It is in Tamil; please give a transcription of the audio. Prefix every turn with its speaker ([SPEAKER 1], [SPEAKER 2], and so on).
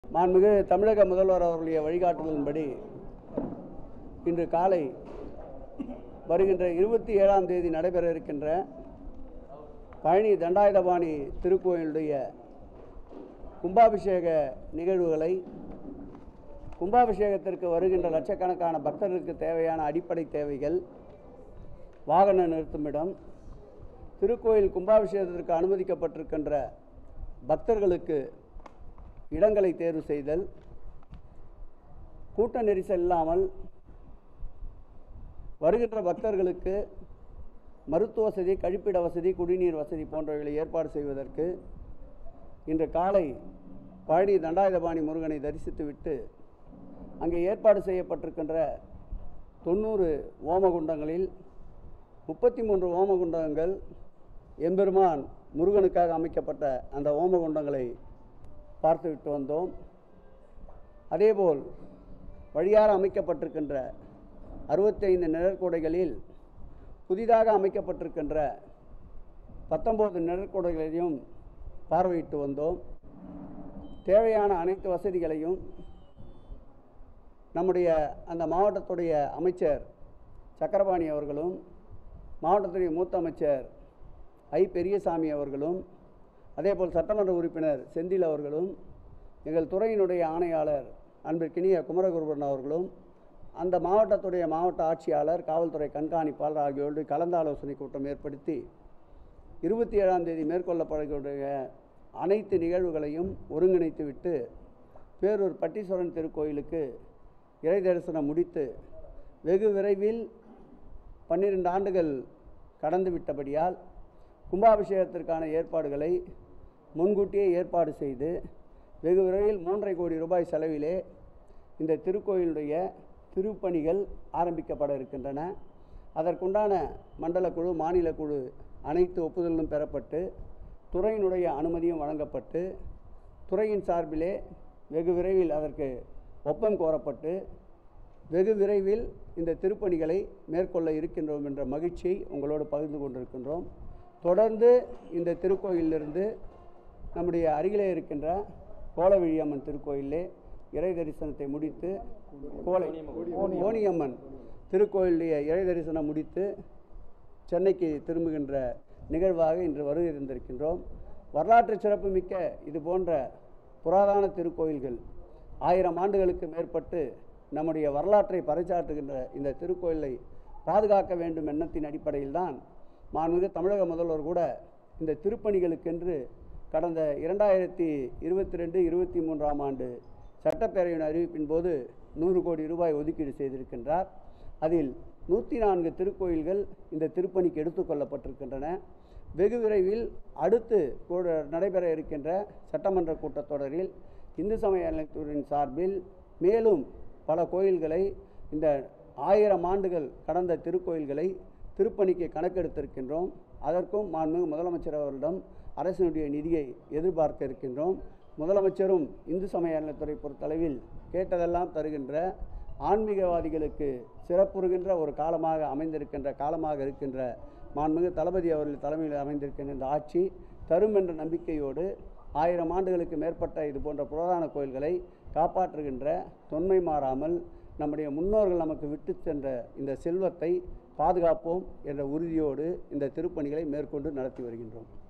[SPEAKER 1] மாண்புமிகு தமிழக முதல்வர் அவர்களுடைய வழிகாட்டுதலின்படி இன்று காலை வருகின்ற இருபத்தி ஏழாம் தேதி நடைபெற இருக்கின்ற பழனி தண்டாயுதபாணி திருக்கோயிலுடைய கும்பாபிஷேக நிகழ்வுகளை கும்பாபிஷேகத்திற்கு வருகின்ற லட்சக்கணக்கான பக்தர்களுக்கு தேவையான அடிப்படை தேவைகள் வாகன நிறுத்துமிடம் திருக்கோயில் கும்பாபிஷேகத்திற்கு அனுமதிக்கப்பட்டிருக்கின்ற பக்தர்களுக்கு இடங்களை தேர்வு செய்தல் கூட்ட நெரிசல் இல்லாமல் வருகின்ற பக்தர்களுக்கு மருத்துவ வசதி கழிப்பிட வசதி குடிநீர் வசதி போன்றவைகளை ஏற்பாடு செய்வதற்கு இன்று காலை பழனி தண்டாயுதபாணி முருகனை தரிசித்துவிட்டு அங்கே ஏற்பாடு செய்யப்பட்டிருக்கின்ற தொண்ணூறு ஓமகுண்டங்களில் முப்பத்தி மூன்று ஓமகுண்டங்கள் எம்பெருமான் முருகனுக்காக அமைக்கப்பட்ட அந்த ஓமகுண்டங்களை பார்த்துவிட்டு வந்தோம் அதேபோல் வழியார அமைக்கப்பட்டிருக்கின்ற அறுபத்தைந்து நிழற்கூடைகளில் புதிதாக அமைக்கப்பட்டிருக்கின்ற பத்தொம்போது நிழற்கூடைகளையும் பார்வையிட்டு வந்தோம் தேவையான அனைத்து வசதிகளையும் நம்முடைய அந்த மாவட்டத்துடைய அமைச்சர் சக்கரபாணி அவர்களும் மாவட்டத்துடைய மூத்த அமைச்சர் ஐ பெரியசாமி அவர்களும் அதேபோல் சட்டமன்ற உறுப்பினர் செந்தில் அவர்களும் எங்கள் துறையினுடைய ஆணையாளர் அன்பிற்கினிய குமரகுருபரன் அவர்களும் அந்த மாவட்டத்துடைய மாவட்ட ஆட்சியாளர் காவல்துறை கண்காணிப்பாளர் ஆகியோரோடு கலந்தாலோசனை கூட்டம் ஏற்படுத்தி இருபத்தி ஏழாம் தேதி மேற்கொள்ளப்படக்கூடிய அனைத்து நிகழ்வுகளையும் ஒருங்கிணைத்துவிட்டு பேரூர் பட்டீஸ்வரன் திருக்கோயிலுக்கு இறை தரிசனம் முடித்து வெகு விரைவில் பன்னிரண்டு ஆண்டுகள் கடந்து விட்டபடியால் கும்பாபிஷேகத்திற்கான ஏற்பாடுகளை முன்கூட்டியே ஏற்பாடு செய்து வெகு விரைவில் மூன்றரை கோடி ரூபாய் செலவிலே இந்த திருக்கோயிலுடைய திருப்பணிகள் ஆரம்பிக்கப்பட இருக்கின்றன அதற்குண்டான மண்டல குழு மாநில குழு அனைத்து ஒப்புதலும் பெறப்பட்டு துறையினுடைய அனுமதியும் வழங்கப்பட்டு துறையின் சார்பிலே வெகு விரைவில் அதற்கு ஒப்பம் கோரப்பட்டு வெகு விரைவில் இந்த திருப்பணிகளை மேற்கொள்ள இருக்கின்றோம் என்ற மகிழ்ச்சியை உங்களோடு பகிர்ந்து கொண்டிருக்கின்றோம் தொடர்ந்து இந்த திருக்கோயிலிருந்து நம்முடைய அருகிலே இருக்கின்ற கோலவிழியம்மன் திருக்கோயிலே இறை தரிசனத்தை முடித்து கோலை கோணியம்மன் திருக்கோயிலுடைய இறை தரிசனம் முடித்து சென்னைக்கு திரும்புகின்ற நிகழ்வாக இன்று வருகை இருந்திருக்கின்றோம் வரலாற்று சிறப்புமிக்க இது போன்ற புராதன திருக்கோயில்கள் ஆயிரம் ஆண்டுகளுக்கு மேற்பட்டு நம்முடைய வரலாற்றை பறைசாற்றுகின்ற இந்த திருக்கோயிலை பாதுகாக்க வேண்டும் எண்ணத்தின் அடிப்படையில் தான் மாண்புமிகு தமிழக முதல்வர் கூட இந்த திருப்பணிகளுக்கென்று கடந்த இரண்டாயிரத்தி இருபத்தி ரெண்டு இருபத்தி மூன்றாம் ஆண்டு சட்டப்பேரவையின் அறிவிப்பின் போது நூறு கோடி ரூபாய் ஒதுக்கீடு செய்திருக்கின்றார் அதில் நூற்றி நான்கு திருக்கோயில்கள் இந்த திருப்பணிக்கு எடுத்துக்கொள்ளப்பட்டிருக்கின்றன வெகு விரைவில் அடுத்து கூட நடைபெற இருக்கின்ற சட்டமன்ற கூட்டத்தொடரில் இந்து சமய அறநிலையத்துறையின் சார்பில் மேலும் பல கோயில்களை இந்த ஆயிரம் ஆண்டுகள் கடந்த திருக்கோயில்களை திருப்பணிக்கு கணக்கெடுத்திருக்கின்றோம் அதற்கும் மாண்புமிகு முதலமைச்சர் அவர்களிடம் அரசினுடைய நிதியை எதிர்பார்க்க இருக்கின்றோம் முதலமைச்சரும் இந்து சமய அறநிலையத்துறை பொறுத்தளவில் கேட்டதெல்லாம் தருகின்ற ஆன்மீகவாதிகளுக்கு சிறப்புறுகின்ற ஒரு காலமாக அமைந்திருக்கின்ற காலமாக இருக்கின்ற மாண்புமிகு தளபதி அவர்கள் தலைமையில் அமைந்திருக்கின்ற இந்த ஆட்சி தரும் என்ற நம்பிக்கையோடு ஆயிரம் ஆண்டுகளுக்கு மேற்பட்ட இது போன்ற புராதன கோயில்களை காப்பாற்றுகின்ற தொன்மை மாறாமல் நம்முடைய முன்னோர்கள் நமக்கு விட்டு சென்ற இந்த செல்வத்தை பாதுகாப்போம் என்ற உறுதியோடு இந்த திருப்பணிகளை மேற்கொண்டு நடத்தி வருகின்றோம்